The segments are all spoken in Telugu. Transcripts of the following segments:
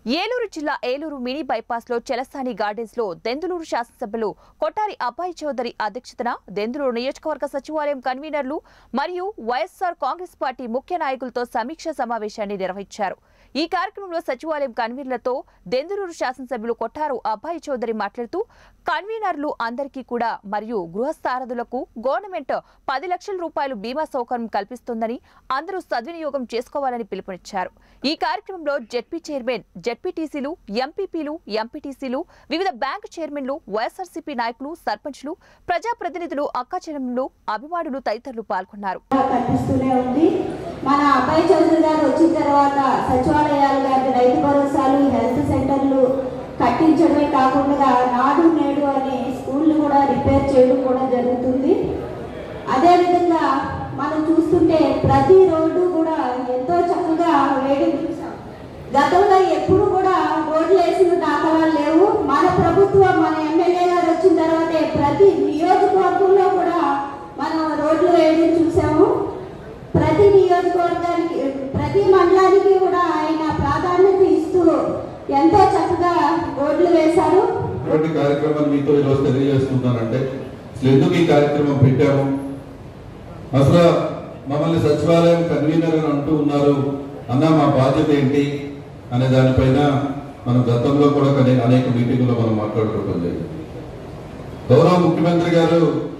ఏలూరు జిల్లా ఏలూరు మినీ బైపాస్ లో చెలసాని గార్డెన్స్ లో దెందులూరు శాసనసభ్యులు కొట్టారి అబ్బాయి చౌదరి అధ్యక్షతన దెందులూరు నియోజకవర్గ సచివాలయం కన్వీనర్లు మరియు వైఎస్ఆర్ కాంగ్రెస్ పార్టీ ముఖ్య నాయకులతో సమీక్ష సమావేశాన్ని నిర్వహించారు ఈ కార్యక్రమంలో సచివాలయం కన్వీనర్లతో దెందులూరు శాసనసభ్యులు కొట్టారు అబ్బాయి చౌదరి మాట్లాడుతూ కన్వీనర్లు అందరికీ కూడా మరియు గృహస్థారథులకు గవర్నమెంట్ పది లక్షల రూపాయలు బీమా సౌకర్యం కల్పిస్తుందని అందరూ సద్వినియోగం చేసుకోవాలని పిలుపునిచ్చారు ఈ కార్యక్రమంలో జెడ్పీ చైర్మన్ జెడ్పీటీసీలు ఎంపీపీలు ఎంపీటీసీలు వివిధ బ్యాంకు చైర్మన్లు వైఎస్ఆర్సీపీ నాయకులు సర్పంచ్లు ప్రజాప్రతినిధులు అక్కాచెల్లెములు అభిమానులు తదితరులు పాల్గొన్నారు కనిపిస్తూనే ఉంది మన అబ్బాయి చౌదరి గారు వచ్చిన తర్వాత సచివాలయాలు కానీ రైతు భరోసాలు హెల్త్ సెంటర్లు కట్టించడమే కాకుండా నాడు నేడు అనే స్కూళ్ళు కూడా రిపేర్ చేయడం కూడా జరుగుతుంది అదేవిధంగా మనం చూస్తుంటే ప్రతి రోడ్డు కూడా ఎంతో చక్కగా వేడి గతంలో ఎప్పుడు కూడా రోడ్లు వేసిన దాఖలాలు లేవు మన ప్రభుత్వం మన ఎమ్మెల్యే గారు వచ్చిన తర్వాతే ప్రతి నియోజకవర్గంలో కూడా మనం రోడ్లు వేయడం చూసాము ప్రతి నియోజకవర్గానికి ప్రతి మండలానికి కూడా ఆయన ప్రాధాన్యత ఇస్తూ ఎంతో చక్కగా రోడ్లు వేశారు ఇటువంటి కార్యక్రమాన్ని మీతో ఈరోజు తెలియజేస్తున్నానంటే అసలు ఎందుకు ఈ కార్యక్రమం పెట్టాము అసలు మమ్మల్ని సచివాలయం కన్వీనర్ అని అంటూ ఉన్నారు అన్న మా బాధ్యత ఏంటి అనే దానిపైన మనం గతంలో కూడా కనే- అనేక మీటింగుల్లో మనం మాట్లాడుకోవడం జరిగింది గౌరవ ముఖ్యమంత్రి గారు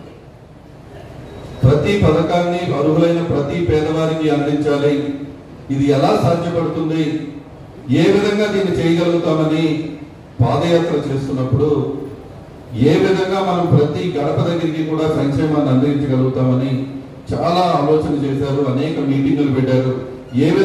ప్రతి పథకాన్ని అర్హులైన ప్రతి పేదవారికి అందించాలి ఇది ఎలా సాధ్యపడుతుంది ఏ విధంగా దీన్ని చేయగలుగుతామని పాదయాత్ర చేస్తున్నప్పుడు ఏ విధంగా మనం ప్రతి గడప దగ్గరికి కూడా సంక్షేమాన్ని అందించగలుగుతామని చాలా ఆలోచన చేశారు అనేక మీటింగులు పెట్టారు ఏ విధంగా